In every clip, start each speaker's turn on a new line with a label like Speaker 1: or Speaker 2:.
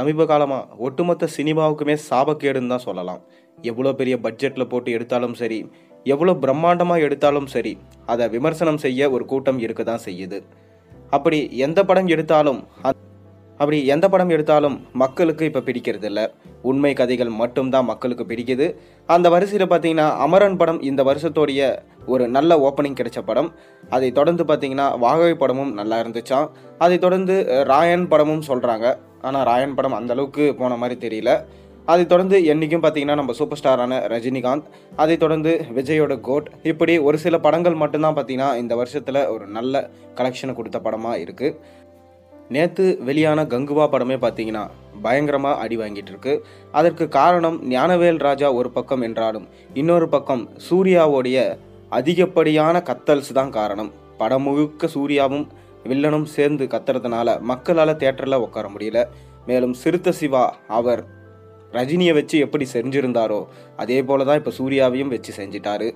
Speaker 1: சமீப காலமாக ஒட்டுமொத்த சினிமாவுக்குமே சாபக்கேடுன்னு தான் சொல்லலாம் எவ்வளோ பெரிய பட்ஜெட்டில் போட்டு எடுத்தாலும் சரி எவ்வளோ பிரம்மாண்டமாக எடுத்தாலும் சரி அதை விமர்சனம் செய்ய ஒரு கூட்டம் இருக்க தான் செய்யுது அப்படி எந்த படம் எடுத்தாலும் அ- அப்படி எந்த படம் எடுத்தாலும் மக்களுக்கு இப்போ பிடிக்கிறது இல்லை உண்மை கதைகள் மட்டும்தான் மக்களுக்கு பிடிக்குது அந்த வரிசையில் பார்த்தீங்கன்னா அமரன் படம் இந்த வருஷத்தோடைய ஒரு நல்ல ஓப்பனிங் கிடைச்ச படம் அதை தொடர்ந்து பார்த்தீங்கன்னா வாகை படமும் நல்லா இருந்துச்சாம் அதை தொடர்ந்து அஹ், ராயன் படமும் சொல்கிறாங்க ஆனால் ராயன் படம் அந்த அளவுக்கு போன மாதிரி தெரியல அதை தொடர்ந்து என்றைக்கும் பார்த்தீங்கன்னா நம்ம சூப்பர் ஸ்டாரான ரஜினிகாந்த் அதை தொடர்ந்து விஜயோட கோட் இப்படி ஒரு சில படங்கள் மட்டும்தான் பார்த்தீங்கன்னா இந்த வருஷத்தில் ஒரு நல்ல கலெக்ஷனை கொடுத்த படமாக இருக்குது நேற்று வெளியான கங்குவா படமே பார்த்தீங்கன்னா பயங்கரமாக அடி வாங்கிட்டு இருக்கு அதற்கு காரணம் ஞானவேல் ராஜா ஒரு பக்கம் என்றாலும் இன்னொரு பக்கம் சூர்யாவோடைய அதிகப்படியான கத்தல்ஸ் தான் காரணம் படம் முழுக்க சூர்யாவும் வில்லனும் சேர்ந்து கத்துறதுனால மக்களால் தேட்டரில் உட்கார முடியல மேலும் சிறுத்தை சிவா அவர் ரஜினியை வச்சு எப்படி செஞ்சிருந்தாரோ அதே போல தான் இப்போ சூர்யாவையும் வச்சு செஞ்சிட்டாரு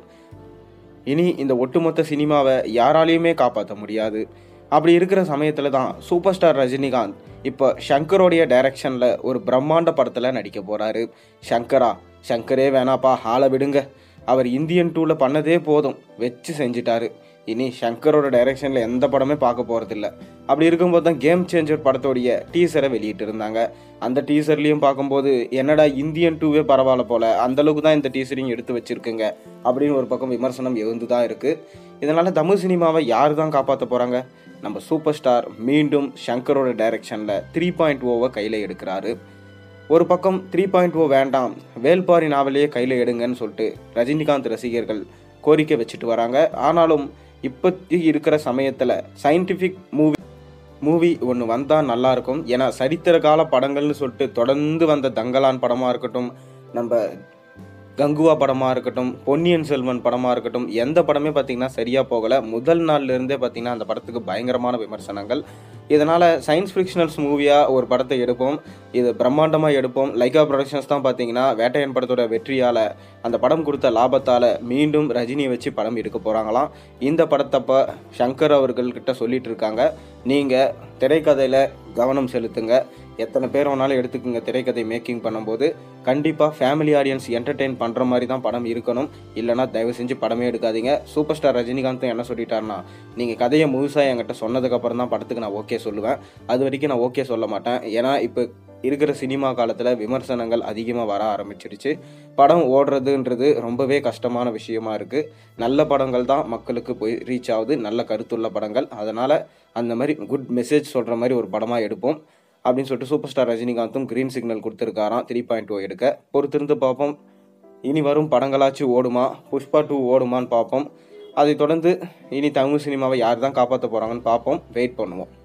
Speaker 1: இனி இந்த ஒட்டுமொத்த சினிமாவை யாராலையுமே காப்பாற்ற முடியாது அப்படி இருக்கிற சமயத்தில் தான் சூப்பர் ஸ்டார் ரஜினிகாந்த் இப்போ ஷங்கரோடைய டைரக்ஷனில் ஒரு பிரம்மாண்ட படத்தில் நடிக்க போகிறாரு ஷங்கரா ஷங்கரே வேணாப்பா ஆளை விடுங்க அவர் இந்தியன் டூவில் பண்ணதே போதும் வச்சு செஞ்சிட்டாரு இனி ஷங்கரோட டைரக்ஷனில் எந்த படமே பார்க்க போகிறதில்ல அப்படி இருக்கும்போது தான் கேம் சேஞ்சர் படத்தோடைய டீசரை வெளியிட்டு இருந்தாங்க அந்த டீசர்லேயும் பார்க்கும்போது என்னடா இந்தியன் டூவே பரவாயில்ல போல அந்த அளவுக்கு தான் இந்த டீசரையும் எடுத்து வச்சிருக்குங்க அப்படின்னு ஒரு பக்கம் விமர்சனம் எழுந்து தான் இருக்குது இதனால் தமிழ் சினிமாவை யார் தான் காப்பாற்ற போகிறாங்க நம்ம சூப்பர் ஸ்டார் மீண்டும் ஷங்கரோட டைரக்ஷனில் த்ரீ பாயிண்ட் ஓவை கையில் எடுக்கிறாரு ஒரு பக்கம் த்ரீ பாயிண்ட் ஓ வேண்டாம் வேல்பாரி நாவலையே கையில் எடுங்கன்னு சொல்லிட்டு ரஜினிகாந்த் ரசிகர்கள் கோரிக்கை வச்சுட்டு வராங்க ஆனாலும் இப்போதைக்கு இருக்கிற சமயத்தில் சயின்டிஃபிக் மூவி மூவி ஒன்று வந்தால் நல்லாயிருக்கும் ஏன்னா சரித்திர கால படங்கள்னு சொல்லிட்டு தொடர்ந்து வந்த தங்கலான் படமாக இருக்கட்டும் நம்ம கங்குவா படமாக இருக்கட்டும் பொன்னியின் செல்வன் படமாக இருக்கட்டும் எந்த படமே பார்த்தீங்கன்னா சரியாக போகலை முதல் நாள்ல இருந்தே பார்த்தீங்கன்னா அந்த படத்துக்கு பயங்கரமான விமர்சனங்கள் இதனால் சயின்ஸ் ஃபிக்ஷனல்ஸ் மூவியாக ஒரு படத்தை எடுப்போம் இது பிரம்மாண்டமாக எடுப்போம் லைகா ப்ரொடக்ஷன்ஸ் தான் பார்த்தீங்கன்னா வேட்டையன் படத்தோட வெற்றியால் அந்த படம் கொடுத்த லாபத்தால் மீண்டும் ரஜினியை வச்சு படம் எடுக்க போகிறாங்களாம் இந்த படத்தப்ப சங்கர் அவர்கள்கிட்ட சொல்லிட்டு இருக்காங்க நீங்கள் திரைக்கதையில் கவனம் செலுத்துங்க எத்தனை பேர் வேணாலும் எடுத்துக்கோங்க திரைக்கதை மேக்கிங் பண்ணும்போது கண்டிப்பாக ஃபேமிலி ஆடியன்ஸ் என்டர்டெயின் பண்ணுற மாதிரி தான் படம் இருக்கணும் இல்லைனா தயவு செஞ்சு படமே எடுக்காதீங்க சூப்பர் ஸ்டார் ரஜினிகாந்த் என்ன சொல்லிட்டாருன்னா நீங்கள் கதையை முழுசாக என்கிட்ட சொன்னதுக்கப்புறம் தான் படத்துக்கு நான் ஓகே சொல்லுவேன் அது வரைக்கும் நான் ஓகே சொல்ல மாட்டேன் ஏன்னா இப்போ இருக்கிற சினிமா காலத்தில் விமர்சனங்கள் அதிகமாக வர ஆரம்பிச்சிருச்சு படம் ஓடுறதுன்றது ரொம்பவே கஷ்டமான விஷயமா இருக்குது நல்ல படங்கள் தான் மக்களுக்கு போய் ரீச் ஆகுது நல்ல கருத்துள்ள படங்கள் அதனால் அந்த மாதிரி குட் மெசேஜ் சொல்கிற மாதிரி ஒரு படமாக எடுப்போம் அப்படின்னு சொல்லிட்டு சூப்பர் ஸ்டார் ரஜினிகாந்தும் கிரீன் சிக்னல் கொடுத்துருக்காராம் த்ரீ பாயிண்ட் ஓ எடுக்க பொறுத்திருந்து பார்ப்போம் இனி வரும் படங்களாச்சும் ஓடுமா புஷ்பா டூ ஓடுமான்னு பார்ப்போம் அதை தொடர்ந்து இனி தமிழ் சினிமாவை யார் தான் காப்பாற்ற போகிறாங்கன்னு பார்ப்போம் வெயிட் பண்ணுவோம்